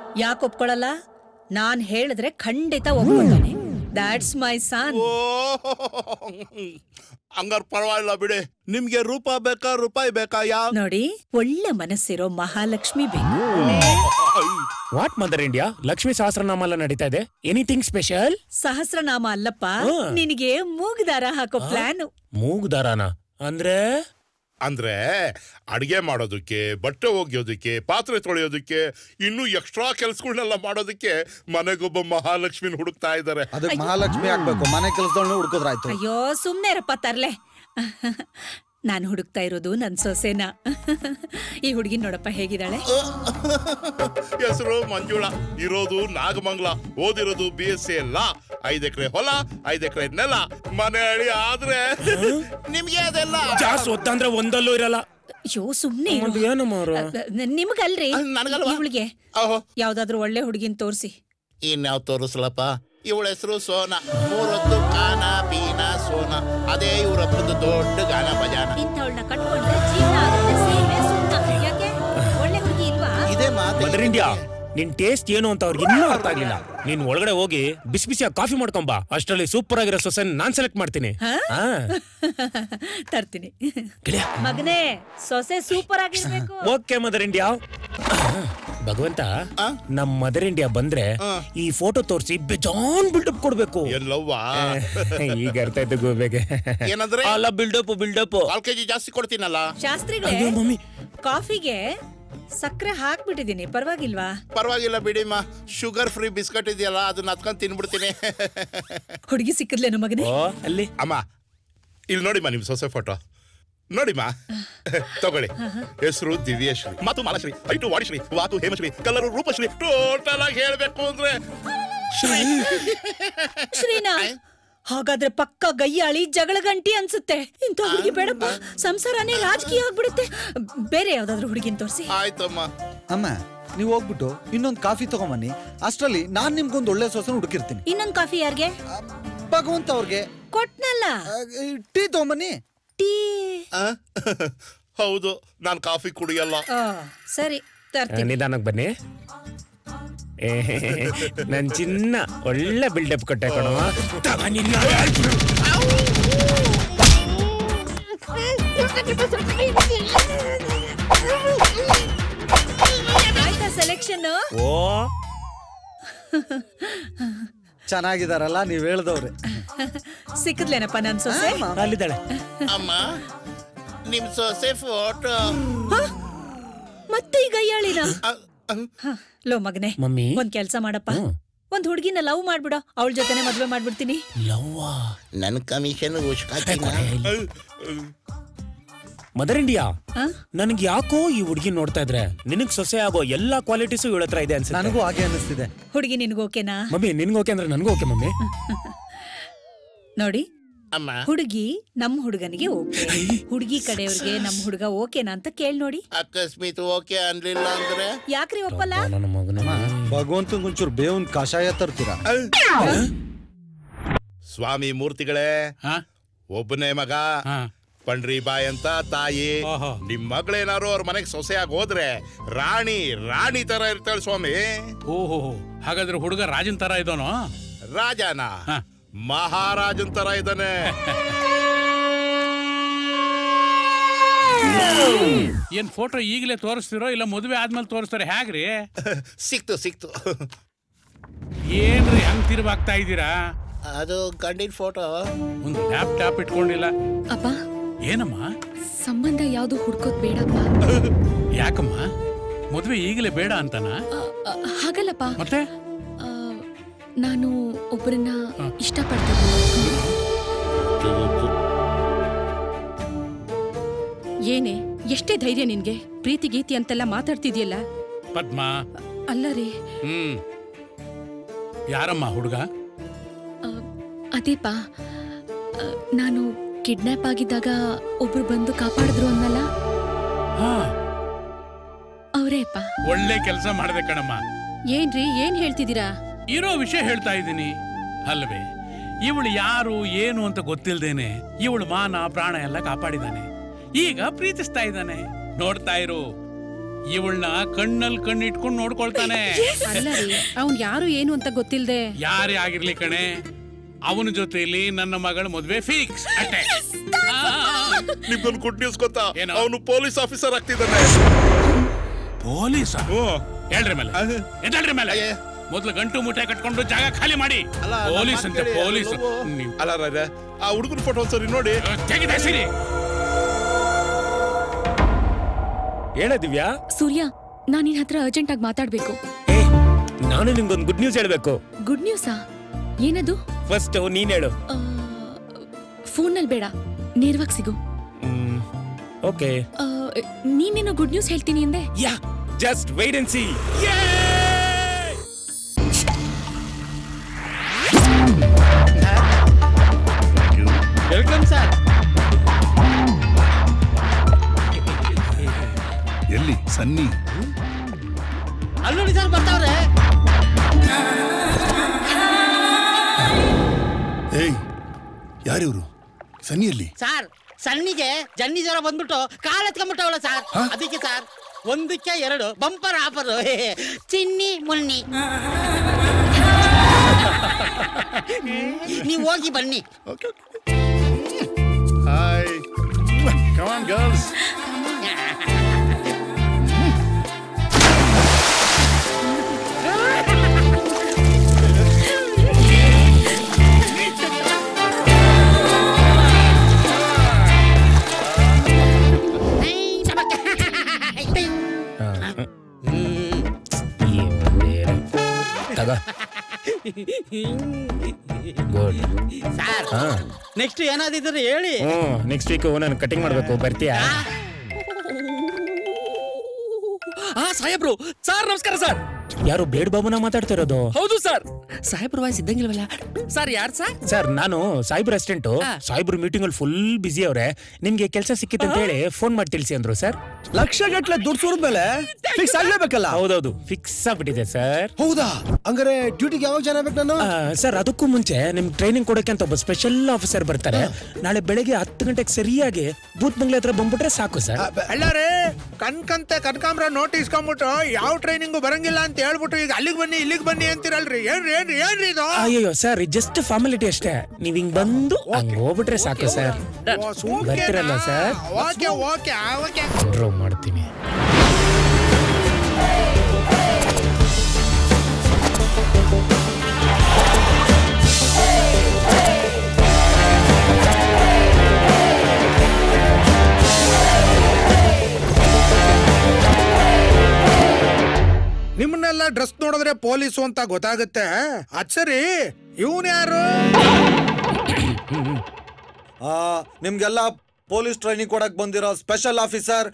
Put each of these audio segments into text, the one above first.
ಯಾಕೆ ಒಪ್ಕೊಳಲ್ಲ ನಾನ್ ಹೇಳಿದ್ರೆ ಖಂಡಿತ ಒಪ್ಕೊಳ್ತಾನೆ ದಾಟ್ಸ್ ಮೈ ಸನ್ ಓ ಹಂಗಾರ್ ಪರವಾಗಿಲ್ಲ ಬಿಡಿ ನಿಮ್ಗೆ ರೂಪ ಬೇಕಾ ರೂಪಾಯಿ ಬೇಕಾ ಯಾವ ನೋಡಿ ಒಳ್ಳೆ ಮನಸ್ಸಿರೋ ಮಹಾಲಕ್ಷ್ಮಿ ಬೇಕು what mother India Lakshmi Sahasranama ಎಲ್ಲ ನಡೀತಾ ಇದೆ ಎನಿಥಿಂಗ್ ಸ್ಪೆಷಲ್ ಸಹಸ್ರನಾಮ ಅಲ್ಲಪ್ಪ ಹಾ. ನಿನಗೆ ಮೂಗ್ದಾರ ಹಾಕೋ ಪ್ಲಾನ್ ಮೂಗ್ ದಾರಾನ ಅಂದ್ರೆ ಅಂದ್ರೆ ಅಡಿಗೆ ಮಾಡೋದಕ್ಕೆ ಬಟ್ಟೆ ಒಗೆಯೋದಕ್ಕೆ ಪಾತ್ರೆ ತೊಳೆಯೋದಕ್ಕೆ ಇನ್ನು ಎಕ್ಸ್ಟ್ರಾ ಕೆಲ್ಸಗಳನ್ನೆಲ್ಲ ಮಾಡೋದಕ್ಕೆ ಮನೆಗೊಬ್ಬ ಮಹಾಲಕ್ಷ್ಮಿನ ಹುಡುಕ್ತಾ ಇದ್ದಾರೆ ಅದಕ್ಕೆ ಮಹಾಲಕ್ಷ್ಮಿ ಆಗ್ಬೇಕು ಮನೆ ಕೆಲಸದೊಳನೆ ಹುಡ್ಕೋದ್ರಾಯ್ತು ಅಯ್ಯೋ ಸುಮ್ನೆ ಇರಪ್ಪ ತರ್ಲೆ ನಾನು ಹುಡುಕ್ತಾ ಇರೋದು ನನ್ ಸೊಸೆನ ಈ ಹುಡುಗಿ ನೋಡಪ್ಪ ಹೇಗಿದ್ದಾಳೆ ಹೆಸರು ಮಂಜುಳ ಇರೋದು ನಾಗಮಂಗ್ಲ ಓದಿರೋದು ಬಿ ಎಸ್ ಸಿ ಲಾ ಐದ್ ಎಕರೆ ಹೊಲ ಐದ್ ಎಕರೆ ನೆಲ ಮನೆ ಅಳಿ ಆದ್ರೆ ನಿಮ್ಗೆ ಅದೆಲ್ಲ ಜಾಸ್ ಒತ್ತಂದ್ರೆ ಒಂದಲ್ಲೂ ಇರಲ್ಲ ಅಯ್ಯೋ ಸುಮ್ನೆ ಇರು. ಮತ್ತೆ ಏನಮ್ಮ ಅವ್ರು? ಅ, ಅ, ನಿಮ್ಗಲ್ರಿ ಅಹ್, ನನ್ಗಲ್ವಾ? ಇವಳಿಗೆ ಓಹೋ ಯಾವ್ದಾದ್ರು ಒಳ್ಳೆ ಹುಡುಗಿನ್ ತೋರ್ಸಿ ಇನ್ಯಾವ್ ತೋರಿಸ್ಲಪ್ಪ ಇವಳ ಹೆಸರು ಸೋನಾ ಮೂರೊತ್ತು ಕಾನ ಪೀನ ಸೋನ ಅದೇ ಇವರಪ್ಪಂದು ದೊಡ್ಡ ಗಾನ ಭಜಾನ ಇಂಥವಳನ್ನ ಕಟ್ಕೊಂಡ್ರೆ ಜೀವನ ಆಗುತ್ತೆ ಸೇವೆ ಸುಖ ಯಾಕೆ ಒಳ್ಳೆ ಹುಡುಗಿ ಇಲ್ವಾ ಇದೇ ಮಾತು ಮದರ್ ಇಂಡಿಯಾ ನಿನ್ ಟೇಸ್ಟ್ ಏನು ಅಂತ ಅವ್ರಿಗೆ ಇನ್ನೂ ಅರ್ಥ ಆಗ್ಲಿಲ್ಲ ನೀನ್ ಒಳಗಡೆ ಹೋಗಿ ಬಿಸಿ ಬಿಸಿಯಾಗಿ ಕಾಫಿ ಮಾಡ್ಕೊಂಬಾ ಅಷ್ಟರಲ್ಲಿ ಸೂಪರ್ ಆಗಿರೋ ಸೊಸೆನ್ ನಾನ್ ಸೆಲೆಕ್ಟ್ ಮಾಡ್ತೀನಿ ಹಾ? ಹಾ. ತರ್ತೀನಿ ಗೆಳೆಯ. ಮಗನೇ ಸೊಸೆ ಸೂಪರ್ ಆಗಿರ್ಬೇಕು ಓಕೆ ಮದರ್ ಇಂಡಿಯಾ ಭಗವಂತ ನಮ್ ಮದರ್ ಇಂಡಿಯಾ ಬಂದ್ರೆ ಈ ಫೋಟೋ ತೋರಿಸಿ ಬೇಜಾನ್ ಬಿಲ್ಡಪ್ ಕೊಡ್ಬೇಕು ಎಲ್ಲವ್ವ ಈಗ ಅರ್ಥ ಆಯ್ತು ಗೋಬೆಗೆ ಏನಂದ್ರೆ ಅಲ್ಲ ಬಿಲ್ಡಪ್ ಬಿಲ್ಡಪ್ ಕಾಲ್ ಕೆಜಿ ಜಾಸ್ತಿ ಕೊಡ್ತೀನಲ್ಲ ಶಾಸ್ತ್ರಿಗಳೇ ಅಯ್ಯೋ, ಮಮ್ಮಿ. ಕಾಫಿಗೆ ಸಕ್ಕರೆ ಹಾಕ್ಬಿಟ್ಟಿದೀನಿ ಪರವಾಗಿಲ್ವಾ ಪರವಾಗಿಲ್ಲ ಬಿಡಿಮ್ಮ ಶುಗರ್ ಫ್ರೀ ಬಿಸ್ಕಟ್ ಇದೆಯಲ್ಲ ಅದನ್ನ ಹತ್ಕೊಂಡ್ ತಿನ್ಬಿಡ್ತೀನಿ ಹುಡುಗಿ ಸಿಕ್ಕಿದ್ಲೇನು ಮಗನೇ ಓ ಅಲ್ಲಿ ಅಮ್ಮ ಇಲ್ಲಿ ನೋಡಿಮ್ಮ ನಿಮ್ ಸೊಸೆ ಫೋಟೋ ನೋಡಿಮ್ಮ ತಗೊಳ್ಳಿ ಹೆಸರು ದಿವ್ಯಶ್ರೀ ಮಾತು ಮಾಲಶ್ರೀ ಐಟು ವಾಣಿಶ್ರೀ ವಾತು ಹೇಮಶ್ರೀ ಕಲರು ರೂಪಶ್ರೀ ಟೋಟಲ್ ಆಗಿ ಹೇಳ್ಬೇಕು ಅಂದ್ರೆ ಶ್ರೀನಾ ಹಾಗಾದ್ರೆ ಪಕ್ಕ ಗಯ್ಯಾಳಿ ಜಗಳ ಗಂಟಿ ಅನ್ಸುತ್ತೆ ಇಂಥ ಹುಡುಗಿ ಬೇಡಪ್ಪ ಸಂಸಾರನೇ ರಾಜಕೀಯ ಆಗ್ಬಿಡುತ್ತೆ ಬೇರೆ ಯಾವ್ದಾದ್ರು ಹುಡುಗಿನ ತೋರಿಸಿ ಆಯ್ತಮ್ಮ ಅಮ್ಮ ನೀವು ಹೋಗ್ಬಿಟ್ಟು ಇನ್ನೊಂದು ಕಾಫಿ ತಗೊಂಬನ್ನಿ ಅಷ್ಟರಲ್ಲಿ ನಾನ್ ನಿಮ್ಗೊಂದು ಒಳ್ಳೆ ಸೊಸೆನ ಹುಡುಕಿರ್ತೀನಿ ಇನ್ನೊಂದ್ ಕಾಫಿ ಯಾರ್ಗೆ ಭಗವಂತ ಅವ್ರಿಗೆ ಕೊಟ್ನಲ್ಲ ಟೀ ತಗೊಂಬನ್ನಿ ಟೀ ಆ? ಹೌದು ನಾನ್ ಕಾಫಿ ಕುಡಿಯಲ್ಲ ಆ, ಸರಿ ತರ್ತೀನಿ ನಿಧಾನಕ್ಕೆ ಬನ್ನಿ ಏ, ನನ್ ಚಿನ್ನ ಒಳ್ಳೆ ಬಿಲ್ಡಪ್ ಕೊಟ್ಟೆ ಕಣವ ತಗ ನಿನ್ನ ಆಯ್ತಾ ಸೆಲೆಕ್ಷನ್ ಓ ಚೆನ್ನಾಗಿದಾರಲ್ಲ ನೀವ್ ಹೇಳ್ದವ್ರೆ ಸಿಕ್ಕದ್ಲೇನಪ್ಪ ನನ್ ಸೊಸೆ ಅಲ್ಲಿದ್ದಾಳೆ ಅಮ್ಮ ನಿಮ್ ಸೊಸೆ ಫೋಟೋ ಮತ್ತೆ ಈ ಗಯ್ಯಾಳಿನ ಹ, ಲೋ ಮಗನೆ ಮಮ್ಮಿ ಒಂದ್ ಕೆಲ್ಸ ಮಾಡಪ್ಪ ಹ್ಮ್. ಒಂದ್ ಹುಡ್ಗಿನ ಲವ್ ಮಾಡ್ಬಿಡೋ ಅವಳ ಜೊತೆನೆ ಮದ್ವೆ ಮಾಡ್ಬಿಡ್ತೀನಿ ಲವ್ವಾ ನನ್ ಕಮಿಷನ್ ಮದರ್ ಇಂಡಿಯಾ ಆ? ನನಗೆ ಯಾಕೋ ಈ ಹುಡುಗಿ ನೋಡ್ತಾ ಇದ್ರೆ ನಿನಗ್ ಸೊಸೆ ಆಗೋ ಎಲ್ಲಾ ಕ್ವಾಲಿಟೀಸು ಇವಳ ಹತ್ರ ಇದೆ ಅನ್ಸುತ್ತೆ ನನಗೂ ಹಾಗೆ ಅನಿಸ್ತಿದೆ ಹುಡುಗಿ ನಿನ್ಗೋಕೆನಾ ಮಮ್ಮಿ ನಿನ್ಗೆ ಓಕೆ ಅಂದ್ರೆ ನನಗೂ ಓಕೆ ಮಮ್ಮಿ ನೋಡಿ ಅಮ್ಮ ಹುಡುಗಿ ನಮ್ ಹುಡುಗನಿಗೆ ಓಕೆ ಹುಡುಗಿ ಕಡೆಯವ್ರಿಗೆ ನಮ್ ಹುಡುಗ ಓಕೆನಾ ಅಂತ ಕೇಳ್ ನೋಡಿ ಅಕಸ್ಮಾತ್ ಓಕೆ ಅನ್ಲಿಲ್ಲ ಅಂದ್ರೆ ಯಾಕ್ರಿ ಒಪ್ಪಲ್ಲ ನನ್ನ ಮಗನ ಭಗವಂತಂಗ್ ಒಂಚೂರು ಬೇವನ್ ಕಷಾಯ ತರ್ತೀರಾ ಸ್ವಾಮಿ ಮೂರ್ತಿಗಳೇ ಹಾ? ಒಬ್ಬನೇ ಮಗ ಹಾ. ಪಂಡ್ರಿ ಬಾಯ್ ಅಂತ ತಾಯಿ ಓಹೋ. ನಿಮ್ ಮಗಳೇನಾರು ಅವ್ರ ಮನೆಗ್ ಸೊಸೆಯಾಗಿ ಹೋದ್ರೆ ರಾಣಿ ರಾಣಿ ತರ ಇರ್ತಾಳೆ ಸ್ವಾಮಿ ಓಹೋ ಹಾಗಾದ್ರೆ ಹುಡುಗ ರಾಜನ್ ತರ ಇದಾನೋ ರಾಜನ ಹಾ. ಮಹಾರಾಜನ್ ತರ ಇದ್ದಾನೆ ಏನ್ ಫೋಟೋ ಈಗಲೇ ತೋರಿಸ್ತಿರೋ ಇಲ್ಲ ಮದುವೆ ಆದ್ಮೇಲೆ ತೋರಿಸ್ತಾರೆ ಹೇಗ್ರಿ ಸಿಕ್ತು ಸಿಕ್ತು ಏನ್ರಿ ಹಂಗ್ ತಿರುವಾಗ್ತಾ ಇದ್ದೀರಾ ಅದು ಗಂಡಿನ ಫೋಟೋ ಒಂದು ಲ್ಯಾಪ್ಟಾಪ್ ಇಟ್ಕೊಂಡಿಲ್ಲ ಅಪ್ಪ ಏನಮ್ಮ ಸಂಬಂಧ ಯಾವುದು ಹುಡ್ಕೋದ್ ಬೇಡಪ್ಪ ಯಾಕಮ್ಮ ಮದುವೆ ಈಗಲೇ ಬೇಡ ಅಂತನಾ ಅ, ಅ, ಹಾಗಲ್ಲಪ್ಪ ಮತ್ತೆ ಆ, ನಾನು ಒಬ್ಬರನ್ನ ಇಷ್ಟಪಡ್ತೀನಿ ಏನೇ ಎಷ್ಟೇ ಧೈರ್ಯ ನಿನ್ಗೆ ಪ್ರೀತಿ ಗೀತಿ ಅಂತೆಲ್ಲ ಮಾತಾಡ್ತಿದ್ಯಲ್ಲ ಪದ್ಮ ಅಲ್ಲ ರೀ ಹ್ಮ್ ಯಾರಮ್ಮ ಹುಡುಗ ಆ, ಅದೇಪ ಆ, ನಾನು ಕಿಡ್ನಾಪ್ ಆಗಿದ್ದಾಗ ಒಬ್ರು ಬಂದು ಕಾಪಾಡಿದ್ರು ಅನ್ನಲ್ಲ ಹಾ ಅವರೇ ಅಪ್ಪ ಒಳ್ಳೆ ಕೆಲಸ ಮಾಡಿದೆ ಕಣಮ್ಮ ಏನ್ರಿ ಏನ್ ಹೇಳ್ತಿದ್ದೀರಾ ಇರೋ ವಿಷಯ ಹೇಳ್ತಾ ಇದ್ದೀನಿ ಅಲ್ವೇ ಇವಳು ಯಾರು ಏನು ಅಂತ ಗೊತ್ತಿಲ್ದೇನೆ ಇವಳು ಮಾನ ಪ್ರಾಣ ಎಲ್ಲ ಕಾಪಾಡಿದಾನೆ ಈಗ ಪ್ರೀತಿಸ್ತಾ ಇದ್ದಾನೆ ನೋಡ್ತಾ ಇರು ಇವಳನ್ನ ಕಣ್ಣಲ್ಲಿ ಕಣ್ಣಿಟ್ಕೊಂಡು ನೋಡ್ಕೊಳ್ತಾನೆ ಅಲ್ಲ ರೀ ಅವ್ನ್ ಯಾರು ಏನು ಅಂತ ಗೊತ್ತಿಲ್ದೆ ಯಾರೇ ಆಗಿರ್ಲಿ ಕಣೆ ಅವನ ಜೊತೆಲಿ ನನ್ನ ಮಗಳ ಮದ್ವೆ ಫಿಕ್ಸ್ ಅಷ್ಟೇ ಆ, ನಿಮ್ಗೊಂದು ಗುಡ್ ನ್ಯೂಸ್ ಗೊತ್ತಾ ಏನು? ಅವನು ಪೊಲೀಸ್ ಆಫೀಸರ್ ಆಗ್ತಿದ್ದಾನೆ ಪೊಲೀಸ ಹ್ಮ್. ಹೇಳ್ರಿ ಮೇಲೆ ಅದು- ಎದ್ದೇಳ್ರಿ ಮೇಲೆ ಅಯ್ಯೇ. ಮೊದ್ಲು ಗಂಟು ಮುಟ್ಟೆ ಕಟ್ಕೊಂಡು ಜಾಗ ಖಾಲಿ ಮಾಡಿ ಅಲ್ಲ, ನಮ್ಮ ಪೊಲೀಸ್ ಅಂತ ಮಾತ್ ಕೇಳಿ, ಪೊಲೀಸ್ ಲವ್ವು. ನೀವು ಅಲ್ಲ ರಾಜ ಆ ಹುಡುಗನ ಫೋಟೋ ಒಂದ್ಸರಿ ನೋಡಿ ತೆಗೆದ ಸಿರಿ ಹೇಳ ದಿವ್ಯಾ ಸೂರ್ಯ ನಾನು ನಿನ್ ಹತ್ರ ಅರ್ಜೆಂಟ್ ಆಗಿ ಮಾತಾಡ್ಬೇಕು ಏ ನಾನು ನಿಮ್ಗೊಂದು ಗುಡ್ ನ್ಯೂಸ್ ಹೇಳ್ಬೇಕು ಗುಡ್ ನ್ಯೂಸಾ ಏನದು ಫಸ್ಟ್ ನೀನ್ ಹೇಳು ಫೋನಲ್ಲಿ ಬೇಡ ನೇರವಾಗಿ ಸಿಗು ಓಕೆ ಆ, ನೀನೇನೋ ಗುಡ್ ನ್ಯೂಸ್ ಹೇಳ್ತೀನಿ ಅಂದೆ yeah just wait and see welcome sir ಎಲ್ಲಿ ಸನ್ನಿ ಅಲ್ಲೋಡಿ ಸರ್ ಬರ್ತಾವ್ರೆ ಏಯ್ ಯಾರಿವ್ರು ಸನ್ನಿಯಲ್ಲಿ ಸರ್ ಸಣ್ಣಿಗೆ ಜನ್ನಿ ಜ್ವರ ಬಂದ್ಬಿಟ್ಟು ಕಾಲ್ ಎತ್ಕೊಂಡ್ಬಿಟ್ಟವಳ ಸರ್ ಅದಕ್ಕೆ ಸರ್ ಒಂದಕ್ಕೆ ಎರಡು ಬಂಪರ್ ಆಫರ್ ಚಿನ್ನಿ ಮುನ್ನಿ ನೀವು ಹೋಗಿ ಬನ್ನಿ ಓಕೆ ಹಾಯ್ ಕಮಾನ್ ಗರ್ಲ್ಸ್ ತಗ ಗುಡ್ ಸರ್ ಹಾ ನೆಕ್ಸ್ಟ್ ಏನಾದಿದ್ರೆ ಹೇಳಿ ಹ್ಮ್ ನೆಕ್ಸ್ಟ್ ವೀಕ್ ನಾನು ಕಟಿಂಗ್ ಮಾಡ್ಬೇಕು ಬರ್ತೀಯಾ ಹಾ ಸಾಹೇಬ್ರು ಸರ್ ನಮಸ್ಕಾರ ಸರ್ ಯಾರು ಬ್ಲೇಡ್ ಬಾಬುನ ಮಾತಾಡ್ತಿರೋದು ಹೌದು ಸರ್ ಸಾಹೇಬ್ರು ವಾಯ್ಸ್ ಇದ್ದಂಗಿಲ್ವಲ್ಲ ಸರ್ ಯಾರು ಸರ್ ಸರ್ ನಾನು ಸಾಯ್ಬರ್ ಅಸಿಸ್ಟೆಂಟ್ ಸಾಯ್ಬರ್ ಮೀಟಿಂಗ್ ಅಲ್ಲಿ ಫುಲ್ ಬಿಸಿ ಅವ್ರೆ ನಿಮ್ಗೆ ಕೆಲಸ ಸಿಕ್ಕಿತ್ತು ಅಂತ ಹೇಳಿ ಫೋನ್ ಮಾಡಿ ತಿಳಿಸಿ ಅಂದ್ರು ಸರ್ ಲಕ್ಷ ಗಟ್ಲೆ ದುಡ್ಡು ಸುರಿದ್ಮೇಲೆ ಫಿಕ್ಸ್ ಆಗ್ಲೇಬೇಕಲ್ಲ ಹೌದೌದು ಫಿಕ್ಸ್ ಆಗ್ಬಿಟ್ಟಿದೆ ಸರ್ ಹೌದಾ ಹಂಗಾರೆ ಡ್ಯೂಟಿಗೆ ಯಾವಾಗ ಜನ ಬೇಕು ನಾನು ಸರ್ ಅದಕ್ಕೂ ಮುಂಚೆ ನಿಮ್ ಟ್ರೈನಿಂಗ್ ಕೊಡಕ್ಕೆ ಅಂತ ಒಬ್ಬ ಸ್ಪೆಷಲ್ ಆಫೀಸರ್ ಬರ್ತಾರೆ ನಾಳೆ ಬೆಳಗ್ಗೆ ಹತ್ತು ಗಂಟೆಗೆ ಸರಿಯಾಗಿ ಬೂತ್ ಬಂಗ್ಲೆ ಹತ್ರ ಬಂದ್ಬಿಟ್ರೆ ಸಾಕು ಸರ್ ಅಲ್ಲಾರೆ ಕಣ್ಕಂತೆ ಕನಕಾಂಬ್ರ ನೋಟ್ ಇಸ್ಕೊಂಬಿಟ್ಟು ಯಾವ ಟ್ರೈನಿಂಗು ಬರಂಗಿಲ್ಲ ಅಂತ ಹೇಳ್ಬಿಟ್ಟು ಈಗ ಅಲ್ಲಿಗೆ ಬನ್ನಿ ಇಲ್ಲಿಗೆ ಬನ್ನಿ ಅಂತೀರಲ್ರಿ ಏನ್ರಿ ಏನ್ರಿ ಏನ್ರಿ ಇದು ಅಯ್ಯೋ ಸರ್ ಜಸ್ಟ್ ಫಾರ್ಮಾಲಿಟಿ ಅಷ್ಟೇ ನೀವ್ ಹಿಂಗ್ ಬಂದು ಹಂಗ್ ಹೋಗ್ಬಿಟ್ರೆ ಸಾಕು ಸರ್ ಓ, ಸೂಕ್ತೇನಾ? ಬರ್ತೀರಲ್ಲ sir okay okay okay drive ಮಾಡ್ತೀನಿ ನಿಮ್ಮನ್ನೆಲ್ಲ ಡ್ರೆಸ್ ನೋಡಿದ್ರೆ ಪೊಲೀಸು ಅಂತ ಗೊತ್ತಾಗುತ್ತೆ ಅದ್ ಸರಿ ಇವನ್ ಯಾರು ಆ, ನಿಮ್ಗೆಲ್ಲ ಪೊಲೀಸ್ ಟ್ರೈನಿಂಗ್ ಕೊಡಕ್ ಬಂದಿರೋ ಸ್ಪೆಷಲ್ ಆಫೀಸರ್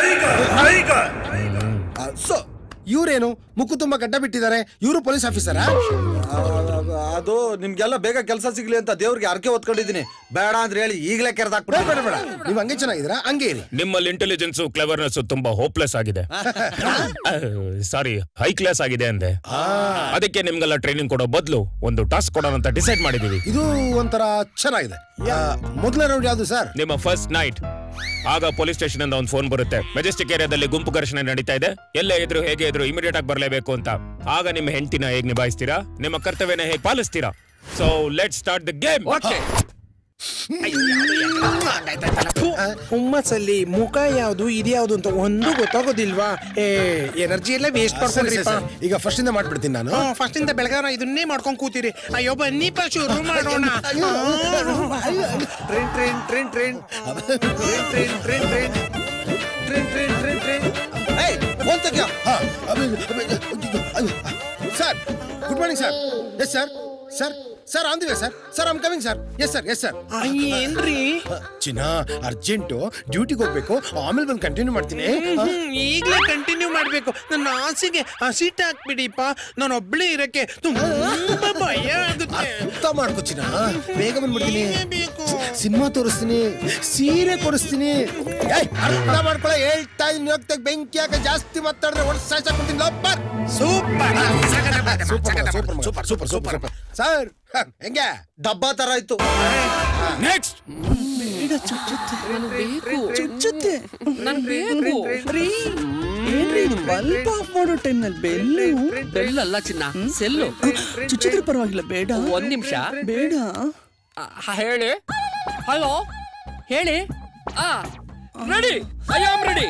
ಸೊ ಇವ್ರೇನು ಮುಕ್ಕು ತುಂಬಾ ಗಡ್ಡ ಬಿಟ್ಟಿದ್ದಾರೆ ಇವರು ಪೊಲೀಸ್ ಆಫೀಸರಾ ಅದು ನಿಮ್ಗೆಲ್ಲ ಬೇಗ ಕೆಲಸ ಸಿಗ್ಲಿ ಅಂತ ದೇವ್ರಿಗೆ ಅರ್ಕೆ ಹೊತ್ಕೊಂಡಿದೀನಿ ಬೇಡ ಅಂದ್ರೆ ಹೇಳಿ ಈಗಲೇ ಬೇಡ ಬೇಡ ಕೆರೆದಾಕ್ಬಿಡ ಬೇಡ ನೀವು ಹಂಗೆ ಚೆನ್ನಾಗಿದ್ದೀರಾ ಹಂಗೆ ಇರಿ ನಿಮ್ಮಲ್ಲಿ ಇಂಟೆಲಿಜೆನ್ಸ್ ಕ್ಲೆವರ್ನೆಸ್ ತುಂಬಾ ಹೋಪ್ಲೆಸ್ ಆಗಿದೆ ಸಾರಿ ಹೈ ಕ್ಲಾಸ್ ಆಗಿದೆ ಅಂದೆ ಅದಕ್ಕೆ ನಿಮ್ಗೆಲ್ಲ ಟ್ರೈನಿಂಗ್ ಕೊಡೋ ಬದಲು ಒಂದು ಟಾಸ್ಕ್ ಕೊಡೋಣ ಅಂತ ಡಿಸೈಡ್ ಮಾಡಿದೀವಿ ಇದು ಒಂಥರ ಚೆನ್ನಾಗಿದೆ ಮೊದಲನೇ ರೌಂಡ್ ಯಾವುದು ಸರ್ ನಿಮ್ಮ ಫಸ್ಟ್ ನೈಟ್ ಆಗ ಪೊಲೀಸ್ ಸ್ಟೇಷನ್ ಇಂದ ಒಂದು ಫೋನ್ ಬರುತ್ತೆ ಮೆಜೆಸ್ಟಿಕ್ ಏರಿಯಾದಲ್ಲಿ ಗುಂಪು ಘರ್ಷಣೆ ನಡೀತಾ ಇದೆ ಎಲ್ಲೇ ಇದ್ರು ಹೇಗೆ ಇದ್ರು ಇಮಿಡಿಯೇಟ್ ಆಗಿ ಬರಲೇಬೇಕು ಅಂತ ಆಗ ನಿಮ್ಮ ಹೆಂಡತಿನ ಹೇಗೆ ನಿಭಾಯಿಸ್ತೀರಾ ನಿಮ್ಮ ಕರ್ತವ್ಯನ ಹೇಗೆ ಪಾಲಿಸ್ತೀರಾ so let start the game ಹುಮ್ಮಸ್ಸಲ್ಲಿ ಮುಖ ಯಾವ್ದು ಇದ್ಯಾವ್ದು ಅಂತ ಒಂದು ಗೊತ್ತಾಗೋದಿಲ್ವಾ ಏ ಎನರ್ಜಿ ಎಲ್ಲ ವೇಸ್ಟ್ ಸರಿ, ಸರಿ, ಮಾಡ್ಕೊಂಡ್ರಿಪ್ಪ ಸರಿ. ಈಗ ಫಸ್ಟ್ ಇಂದ ಮಾಡ್ಬಿಡ್ತೀನಿ ನಾನು ಹ್ಮ್ ಫಸ್ಟ್ ಇಂದ ಬೆಳಗಾರ ಇದನ್ನೇ ಮಾಡ್ಕೊಂಡ್ ಕೂತೀರಿ ಅಯ್ಯೋ ಬನ್ನಿಪ್ಪ ಶುರು ಮಾಡೋಣ ಅಯ್ಯೋ, ಅಯ್ಯೋ, train train train train train train train train train train train train ಏಯ್ ಫೋನ್ ತೆಗಿಯೋ ಹಾ, ಅಬ್ಬೆ, ಅಬ್ಬೆ, ಅಯ್ಯೋ, sir good morning sir yes sir sir sir on the way sir sir I'm coming sir yes sir yes sir ಏನ್ರಿ ಚಿನ್ನ urgent ಡ್ಯೂಟಿಗೆ ಹೋಗ್ಬೇಕು ಆಮೇಲೆ ಬಂದು ಕಂಟಿನ್ಯೂ ಮಾಡ್ತೀನಿ ಹ್ಮ್, ಈಗ್ಲೇ ಕಂಟಿನ್ಯೂ ಮಾಡ್ಬೇಕು ನನ್ನ ಆಸೆಗೆ ಹಸಿಟ್ ಹಾಕ್ಬಿಡಿಪ್ಪ ನಾನು ಒಬ್ಳೇ ಇರಕ್ಕೆ ತುಂಬಾ ಭಯ ಆಗುತ್ತೆ ಅರ್ಥ ಮಾಡ್ಕೋ ಚಿನ್ನ ಬೇಗ ಬಂದ್ಬಿಡ್ತೀನಿ ಏನೇ ಬೇಕು ಸಿನಿಮಾ ತೋರಿಸ್ತೀನಿ ಸೀರೆ ಕೊಡಿಸ್ತೀನಿ ಏಯ್, ಅರ್ಥ ಮಾಡ್ಕೊಳ್ಳೋ ಹೇಳ್ತಾ ಇದ್ದೀನಿ ಹೋಗ್ತಾ ಬೆಂಕಿ ಹಾಕ ಜಾಸ್ತಿ ಮಾತಾಡಿದ್ರೆ ಒಟ್ಟು ಸಾಯ್ಸಾಕ್ಬಿಡ್ತೀನಿ ಲಪ್ಪರ್ super super super super super super sir ಹ, ಹೆಂಗೆ ಡಬ್ಬಾ ತರ ಇತ್ತು ನೆಕ್ಸ್ಟ್ ಬೇಡ ನನ್ಗ್ ಬೇಕು ಚುಚ್ಚುತ್ತೆ ನನ್ ಬೇಕು ರೀ ಏನ್ರಿ ಇದು ಬಲ್ಬ್ ಆಫ್ ಮಾಡೋ ಟೈಮ್ನಲ್ಲಿ ಬೆಲ್ಲು ಬೆಲ್ಲ ಅಲ್ಲ ಚಿನ್ನ ಸೆಲ್ಲು ಚುಚ್ಚಿದ್ರೆ ಪರವಾಗಿಲ್ಲ ಬೇಡ ಒಂದ್ ನಿಮಿಷ ಬೇಡ ಹೇಳಿ ಹಲೋ ಹೇಳಿ ಆ ರೆಡಿ ಐ ಆಮ್ ರೆಡಿ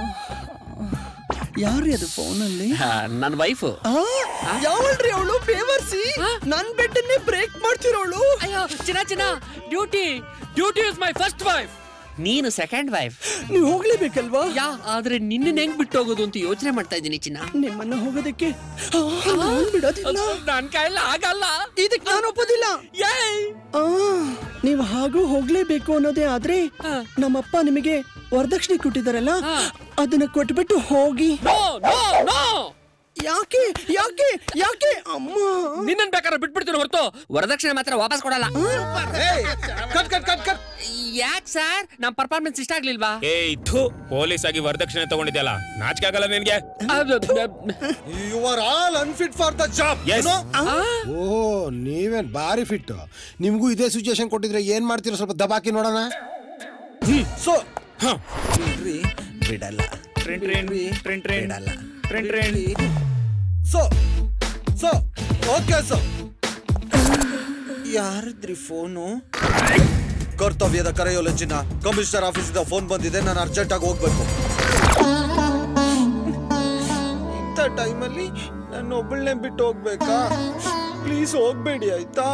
ಯಾರ್ರಿ ಅದು ಫೋನಲ್ಲಿ ನನ್ನ ವೈಫ್ ಯಾವಳ್ರಿ ಅವಳು ಬೇವರ್ಸಿ ನನ್ ಬೆಟ್ಟನ್ನೇ ಬ್ರೇಕ್ ಮಾಡ್ತಿರೋಳು ಅಯ್ಯೋ ಚಿನ್ನ ಚಿನ್ನ duty duty is my first wife ನೀನು ಸೆಕೆಂಡ್ ವೈಫ್ ನೀವು ಹೋಗ್ಲೇಬೇಕಲ್ವಾ ಯಾ ಆದ್ರೆ ನಿನ್ನ ಹೆಂಗ್ ಬಿಟ್ಟು ಹೋಗೋದು ಅಂತ ಯೋಚನೆ ಮಾಡ್ತಾ ಇದ್ದೀನಿ ಚಿನ್ನ ನಿಮ್ಮನ್ನ ಹೋಗೋದಕ್ಕೆ ಆ, ನಾನ್ ಬಿಡೋದಿಲ್ಲ ನನ್ ಕೈಯಲ್ಲಿ ಆಗಲ್ಲ ಇದಕ್ ನಾನು ಒಪ್ಪೋದಿಲ್ಲ ಆ, ನೀವು ಹಾಗೂ ಹೋಗ್ಲೇಬೇಕು ಅನ್ನೋದೇ ಆದ್ರೆ ನಮ್ಮಪ್ಪ ನಿಮಗೆ ವರದಕ್ಷಿಣೆ ಕೊಟ್ಟಿದಾರಲ್ಲ ಅದನ್ನ ಕೊಟ್ಬಿಟ್ಟು ಹೋಗಿ ನೋ ನೋ ನೋ ಯಾಕೆ ಯಾಕೆ ಯಾಕೆ ಅಮ್ಮ ನಿನ್ನನ್ ಬೇಕಾದ್ರೆ ಬಿಟ್ಬಿಡ್ತೀನಿ ಹೊರತು ವರದಕ್ಷಿಣೆ ಮಾತ್ರ ವಾಪಸ್ ಕೊಡಲ್ಲ ಕಟ್ ಕಟ್ ಕಟ್ ಕಟ್ ಯಾಕ್ ಸರ್ ನಮ್ ಪರ್ಫಾರ್ಮೆನ್ಸ್ ಇಷ್ಟ ಆಗ್ಲಿಲ್ವಾ ಏಯ್ ಥು ಪೊಲೀಸ್ ಆಗಿ ವರದಕ್ಷಿಣೆ ತಗೊಂಡಿದ್ಯಲ್ಲ ನಾಚಿಕೆ ಆಗಲ್ಲ ನಿನ್ಗೆ you are all unfit for the job Yes. Oh ನೀವೇನ್ ಬಾರಿ ಫಿಟ್ ನಿಮ್ಗೂ ಇದೇ ಸಿಚುಯೇಷನ್ ಕೊಟ್ಟಿದ್ರೆ ಏನ್ ಮಾಡ್ತೀರಾ ಸ್ವಲ್ಪ ದಬಾಕಿ ನೋಡೋಣ ಸೊ ಬಿಡಲ್ಲ ಟ್ರೆಂಡ್ ಟ್ರೆಂಡ್ ಟ್ರೆಂಡ್ ಟ್ರೆಂಡ್ ಬಿಡಲ್ಲ trend trend so so okay so ಯಾರದ್ರಿ ಫೋನು ಕರ್ತವ್ಯದ ಕರೆಯೋಲಂಚಿನ ಕಮಿಷನರ್ ಆಫೀಸಿಂದ ಫೋನ್ ಬಂದಿದೆ ನಾನು ಅರ್ಜೆಂಟ್ ಆಗಿ ಹೋಗ್ಬೇಕು ಇಂಥ ಟೈಮಲ್ಲಿ ನನ್ನ ಒಬ್ಬಳನ್ನೇ ಬಿಟ್ಟು ಹೋಗ್ಬೇಕಾ ಪ್ಲೀಸ್ ಹೋಗ್ಬೇಡಿ ಆಯ್ತಾ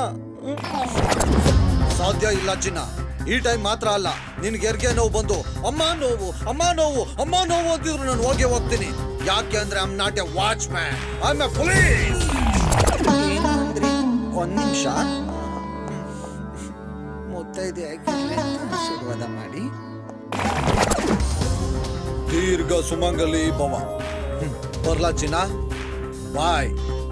ಸಾಧ್ಯ ಇಲ್ಲ ಚಿನ್ನ ಈ ಟೈಮ್ ಮಾತ್ರ ಅಲ್ಲ ನಿನ್ಗೆ ಹೆರಿಗೆ ನೋವು ಬಂದು ಅಮ್ಮ ನೋವು ಅಮ್ಮ ನೋವು ಅಮ್ಮ ನೋವು ಅಂತಿದ್ರು ನಾನು ಹೋಗಿ ಹೋಗ್ತೀನಿ ಯಾಕೆ ಅಂದ್ರೆ I'm not a watchman I a police ಏನು ಅಂದ್ರಿ ಒಂದ್ ನಿಮಿಷ ಮುತ್ತೈದೆ ಆಗಿರ್ಲಿ ಅಂತ ಆಶೀರ್ವಾದ ಮಾಡಿ ದೀರ್ಘ ಸುಮಂಗಲಿ ಭವ ಹ್ಮ್. ಬರ್ಲಾ ಚಿನ್ನ ಬಾಯ್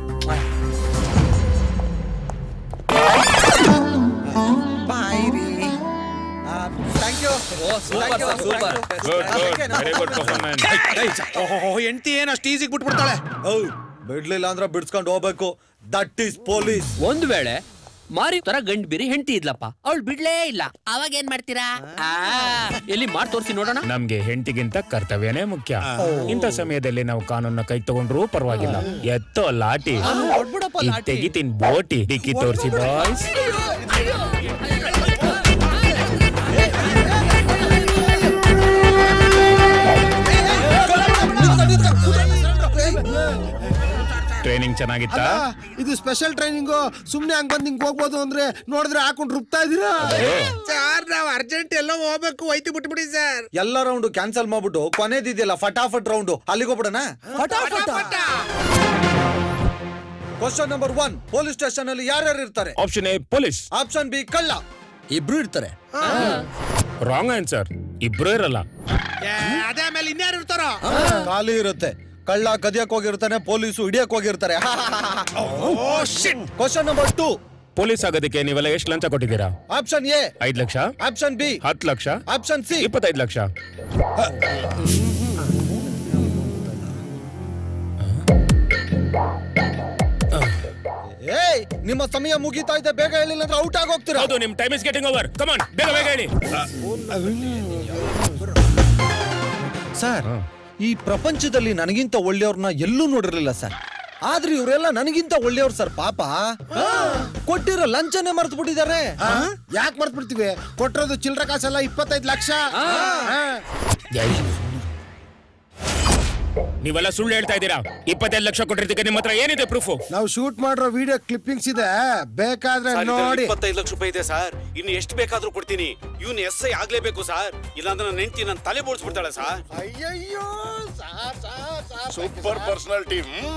ಬಾಯ್ ರೀ thank you super sir super good good very good performance ಓಹೋ ಹೆಂಡತಿ ಏನು ಅಷ್ಟು ಈಸಿಗೆ ಬಿಟ್ಬಿಡ್ತಾಳೆ ಬಿಡ್ಲಿಲ್ಲ ಅಂದ್ರೆ ಬಿಡ್ಸ್ಕೊಂಡು ಹೋಗ್ಬೇಕು ದಟ್ ಈಸ್ ಪೊಲೀಸ್ ಒಂದ್ ವೇಳೆ ಮಾರಿ ತರ ಗಂಡ್ ಬಿರಿ ಹೆಂಡತಿ ಇದ್ಲಪ್ಪ ಅವಳು ಬಿಡ್ಲೇ ಇಲ್ಲ ಅವಾಗ ಏನ್ ಮಾಡ್ತೀರಾ ಆ, ಎಲ್ಲಿ ಮಾಡಿ ತೋರಿಸಿ ನೋಡೋಣ ನಮ್ಗೆ ಹೆಂಡತಿಗಿಂತ ಕರ್ತವ್ಯನೇ ಮುಖ್ಯ ಇಂಥ ಸಮಯದಲ್ಲಿ ನಾವು ಕಾನೂನ ಕೈ ತಗೊಂಡ್ರೂ ಪರವಾಗಿಲ್ಲ ಎತ್ತೋ ಲಾಟಿ ಇದ್ ತೆಗಿತೀನಿ ಬೋಟಿ ಡಿಕ್ಕಿ ತೋರಿಸಿ ಬಾಯ್ಸ್ ಟ್ರೈನಿಂಗ್ ಚೆನ್ನಾಗಿತ್ತಾ ಇದು ಸ್ಪೆಷಲ್ ಟ್ರೈನಿಂಗು ಸುಮ್ನೆ ಹಂಗ್ ಬಂದ್ ಹಿಂಗ್ ಹೋಗ್ಬೋದು ಅಂದ್ರೆ ನೋಡಿದ್ರೆ ಹಾಕೊಂಡು ರುಬ್ತಾ ಇದೀರಾ ಸರ್ ನಾವು ಅರ್ಜೆಂಟ್ ಎಲ್ಲೋ ಹೋಗ್ಬೇಕು ಒಯ್ತು ಬಿಟ್ಬಿಡಿ ಸರ್ ಎಲ್ಲ ರೌಂಡ್ ಕ್ಯಾನ್ಸಲ್ ಮಾಡ್ಬಿಟ್ಟು ಕೊನೆದಿದೆಯಲ್ಲ ಫಟಾಫಟ್ ರೌಂಡ್ ಅಲ್ಲಿಗೆ ಹೋಗ್ಬಿಡಣ question number one police station ಅಲ್ಲಿ ಯಾರ್ಯಾರು ಇರ್ತಾರೆ option A police option B ಕಳ್ಳ ಇಬ್ರು ಇರ್ತಾರೆ ರಾಂಗ್ ಆನ್ಸರ್ ಇಬ್ರು ಇರಲ್ಲ ಅದೇ ಆಮೇಲೆ ಇನ್ಯಾರು ಇರ್ತಾರೋ ಖಾಲಿ ಇರುತ್ತೆ ಕಳ್ಳ ಕದಿಯಕ್ ಹೋಗಿರ್ತಾನೆ ಪೊಲೀಸು ಹಿಡಿಯಕ್ ಹೋಗಿರ್ತಾರೆ ಕ್ವಶನ್ ನಂಬರ್ ಟೂ ಪೊಲೀಸ್ ಆಗೋದಕ್ಕೆ ನೀವೆಲ್ಲ ಎಷ್ಟು ಲಂಚ ಕೊಟ್ಟಿದ್ದೀರಾ ಆಪ್ಷನ್ ಎ ಐದ್ ಲಕ್ಷ ಆಪ್ಷನ್ ಬಿ ಹತ್ತು ಲಕ್ಷ ಆಪ್ಷನ್ ಸಿ ಇಪ್ಪತ್ತೈದು ಲಕ್ಷ ಏಯ್ ನಿಮ್ಮ ಸಮಯ ಮುಗೀತಾ ಇದೆ ಬೇಗ ಹೇಳಿಲ್ಲ ಅಂದ್ರೆ ಔಟ್ ಆಗಿ ಹೋಗ್ತೀರಾ ಹೌದು ನಿಮ್ time is getting over come on ಬೇಗ ಬೇಗ ಹೇಳಿ ಸರ್ ಈ ಪ್ರಪಂಚದಲ್ಲಿ ನನಗಿಂತ ಒಳ್ಳೆಯವ್ರನ್ನ ಎಲ್ಲೂ ನೋಡಿರ್ಲಿಲ್ಲ ಸರ್ ಆದ್ರೆ ಇವರೆಲ್ಲ ನನಗಿಂತ ಒಳ್ಳೆಯವ್ರು ಸರ್ ಪಾಪ ಕೊಟ್ಟಿರೋ ಲಂಚನೇ ಮರ್ತು ಬಿಟ್ಟಿದ್ದಾರೆ ಯಾಕೆ ಮರ್ತ್ ಬಿಡ್ತೀವಿ ಕೊಟ್ಟಿರೋದು ಚಿಲ್ಲರೆ ಕಾಸಲ್ಲ ಇಪ್ಪತ್ತೈದು ಲಕ್ಷ ಹಾ. ನೀವೆಲ್ಲ ಸುಳ್ಳು ಹೇಳ್ತಾ ಇದ್ದೀರಾ ಇಪ್ಪತ್ತೈದು ಲಕ್ಷ ಕೊಟ್ಟಿರ್ತೀವಿ ನಿಮ್ಮ ಹತ್ರ ಏನಿದೆ ಪ್ರೂಫು ನಾವು ಶೂಟ್ ಮಾಡಿರೋ ವಿಡಿಯೋ ಕ್ಲಿಪ್ಪಿಂಗ್ಸ್ ಇದೆ ಬೇಕಾದ್ರೆ ಸರ್, ಇದ್ರಲ್ಲಿ ನೋಡಿ ಇಪ್ಪತ್ತೈದು ಲಕ್ಷ ರೂಪಾಯಿ ಇದೆ ಸರ್ ಇನ್ನು ಎಷ್ಟು ಬೇಕಾದ್ರೂ ಕೊಡ್ತೀನಿ ಇವ್ನು ಎಸ್ ಐ ಆಗ್ಲೇಬೇಕು ಸರ್ ಇಲ್ಲಾಂದ್ರೆ ನನ್ನ ಹೆಂಡತಿ ನನ್ನ ತಲೆ ಬೋಳ್ಸ್ಬಿಡ್ತಾಳೆ ಸರ್ ಅಯ್ಯಯ್ಯೋ sir sir sir super personality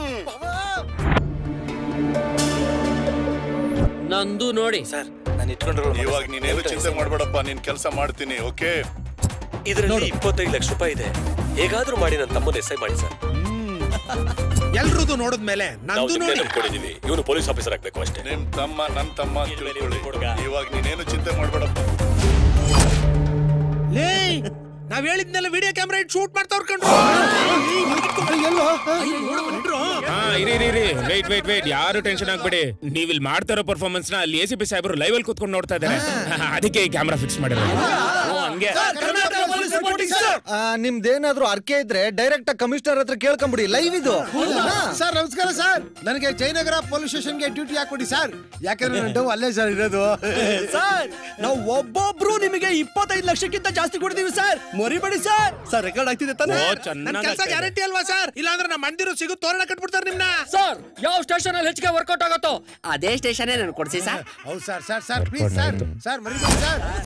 ನಂದು ನೋಡಿ ಸರ್ ನಾನು ಇಟ್ಕೊಂಡಿರೋ ಇವಾಗ ನೀನೇನು ಚಿಂತೆ ಮಾಡ್ಬೇಡಪ್ಪ ನೀನ್ ಕೆಲಸ ಮಾಡ್ತೀನಿ ಓಕೆ ಇದರಲ್ಲಿ ಇಪ್ಪತ್ತೈದು ಲಕ್ಷ ರೂಪಾಯಿ ಇದೆ ಹೇಗಾದ್ರೂ ಮಾಡಿ ನನ್ನ ತಮ್ಮನ ಎಸ್ ಐ ಮಾಡಿ ಸರ್ ಎಲ್ರದ್ದು ನೋಡಿದ್ಮೇಲೆ ನಂದು ನೋಡಿ ಕೊಡಿದೀವಿ ಇವನು ಪೊಲೀಸ್ ಆಫೀಸರ್ ಆಗ್ಬೇಕು ಅಷ್ಟೇ ನಿಮ್ ತಮ್ಮ ನನ್ ತಮ್ಮ ಅಂತ ತಿಳ್ಕೊಳ್ಳಿ ಇವಾಗ ನೀನೇನು ಚಿಂತೆ ಮಾಡ್ಬೇಡಪ್ಪ ಲೇ ನಾವ್ ಹೇಳಿದ್ನೆಲ್ಲ ವಿಡಿಯೋ ಕ್ಯಾಮ್ರಾ ಇಟ್ಟು ಶೂಟ್ ಮಾಡ್ತಾವ್ರ ಕಂಡ್ರು ಹಾ ಇರಿ ಇರಿ ಇರಿ ವೇಟ್ ವೇಟ್ ವೇಟ್ ಯಾರು ಟೆನ್ಷನ್ ಆಗ್ಬೇಡಿ ನೀವು ಇಲ್ಲಿ ಮಾಡ್ತಾ ಇರೋ ಪರ್ಫಾರ್ಮೆನ್ಸ್ ನ ಅಲ್ಲಿ ಎ ಸಿ ಪಿ ಸಾಹೇಬರು ಲೈವ್ ಅಲ್ಲಿ ಕೂತ್ಕೊಂಡು ನೋಡ್ತಾ ಇದ್ದಾರೆ ಅದಕ್ಕೆ ಈ ಕ್ಯಾಮ್ರಾ ಫಿಕ್ಸ್ ಮಾಡಿರೋದು ಹಂಗೆ ಆ, ನಿಮ್ದೇನಾದ್ರೂ ಅರ್ಕೆ ಇದ್ರೆ ಡೈರೆಕ್ಟ್ ಆಗಿ ಕಮಿಷನರ್ ಹತ್ರ ಕೇಳ್ಕೊಂಬಿಡಿ ಲೈವ್ ಇದು ಹಾ. ಸರ್ ನಮಸ್ಕಾರ ಸರ್ ನನಗೆ ಜಯನಗರ ಪೊಲೀಸ್ ಸ್ಟೇಷನ್ಗೆ ಡ್ಯೂಟಿ ಹಾಕೊಡಿ ಸರ್ ಯಾಕಂದ್ರೆ ನನ್ನ ಡವ್ ಅಲ್ಲೇ ಸರ್ ಇರೋದು ಸರ್ ನಾವು ಒಬ್ಬೊಬ್ರು ನಿಮಗೆ ಇಪ್ಪತ್ತೈದು ಲಕ್ಷಕ್ಕಿಂತ ಜಾಸ್ತಿ ಕೊಡ್ತೀವಿ ಸರ್ ಮರಿಬೇಡಿ ಸರ್ ಸರ್ ರೆಕಾರ್ಡ್ ಆಗ್ತಿದೆ ತಾನೆ ಓ ಚೆನ್ನಾಗಿ ಗ್ಯಾರಂಟಿ ಅಲ್ವಾ ಸರ್ ಇಲ್ಲಾಂದ್ರೆ ನಮ್ಮ ಮಂದಿರು ಸಿಗೋ ತೋರಣ ಕಟ್ಬಿಡ್ತಾರೆ ನಿಮ್ನ ಸರ್ ಯಾವ ಸ್ಟೇಷನ್ ಅಲ್ಲಿ ಹೆಚ್ಚಿಗೆ ವರ್ಕೌಟ್ ಆಗುತ್ತೋ ಅದೇ ಸ್ಟೇಷನ್ ನನ್ ಕೊಡ್ಸಿ ಸರ್ ಹೌದು sir sir sir please sir sir ಮರಿಬೇಡಿ ಸರ್